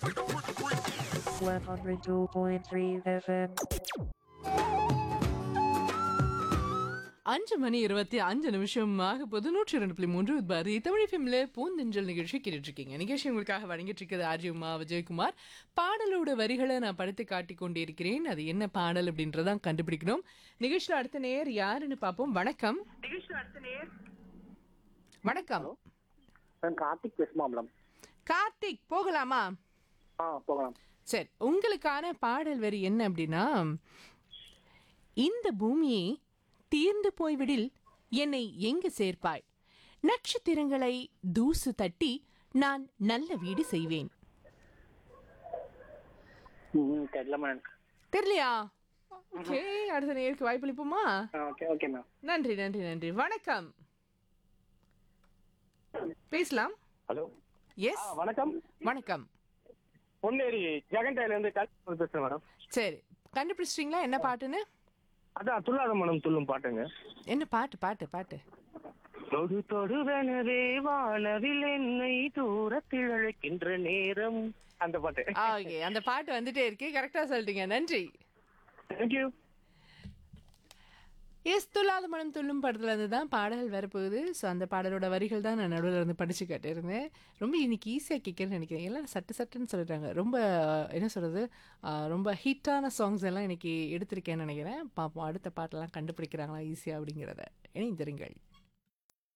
102.3 FM. அஞ்சு மணி இருபத்தி அஞ்சு நிமிஷம் ஆக போது நூற்றி ரெண்டு புள்ளி மூன்று பாரதி தமிழ் ஃபிலிம்ல பூந்தெஞ்சல் நிகழ்ச்சி கேட்டுட்டு இருக்கீங்க நிகழ்ச்சி உங்களுக்காக வழங்கிட்டு இருக்கிறது ஆர்ஜி உமா விஜயகுமார் பாடலோட வரிகளை நான் படுத்து காட்டி கொண்டிருக்கிறேன் அது என்ன பாடல் அப்படின்றதான் கண்டுபிடிக்கணும் நிகழ்ச்சியில் அடுத்த நேர் யாருன்னு பார்ப்போம் வணக்கம் வணக்கம் நான் கார்த்திக் பேசுமா மேடம் கார்த்திக் போகலாமா ஆ போகலாம் சரி உங்களுக்கான பாடல் வரி என்ன அப்படின்னா இந்த பூமியை தீர்ந்து போய்விடில் என்னை எங்கு சேர்ப்பாய் நட்சத்திரங்களை தூசு தட்டி நான் நல்ல வீடு செய்வேன் ம் தெரியல மேம் தெரியலையா ஓகே அடுத்த நேருக்கு வாய்ப்பளிப்போமா ஆ ஓகே ஓகே மேம் நன்றி நன்றி நன்றி வணக்கம் பேசலாம் ஹலோ எஸ் வணக்கம் வணக்கம் பொன்னேரி ஜெகன்டைல இருந்து கல்வி பேசுறேன் மேடம் சரி கண்டுபிடிச்சிட்டிங்களா என்ன பாட்டுன்னு அதான் துள்ளாத மேடம் துள்ளும் பாட்டுங்க என்ன பாட்டு பாட்டு பாட்டு தொடு தொடுவனவே வானவில் என்னை தூரத்தில் அழைக்கின்ற நேரம் அந்த பாட்டு ஓகே அந்த பாட்டு வந்துட்டே இருக்கு கரெக்டா சொல்லிட்டீங்க நன்றி தேங்க்யூ எஸ் துல்லாத மனம் துள்ளும் படத்துல இருந்து தான் பாடல் வரப்போகுது ஸோ அந்த பாடலோட வரிகள் தான் நான் நடுவில் இருந்து படிச்சு காட்டியிருந்தேன் ரொம்ப இன்னைக்கு ஈஸியாக கேட்குறேன்னு நினைக்கிறேன் எல்லாம் சட்டு சட்டுன்னு சொல்லிட்டாங்க ரொம்ப என்ன சொல்றது ஆஹ், ரொம்ப ஹிட்டான சாங்ஸ் எல்லாம் இன்னைக்கு எடுத்திருக்கேன்னு நினைக்கிறேன் பார்ப்போம் அடுத்த பாட்டெல்லாம் கண்டுபிடிக்கிறாங்களா ஈஸியாக அப்படிங்கிறத இணைந்திருங்கள்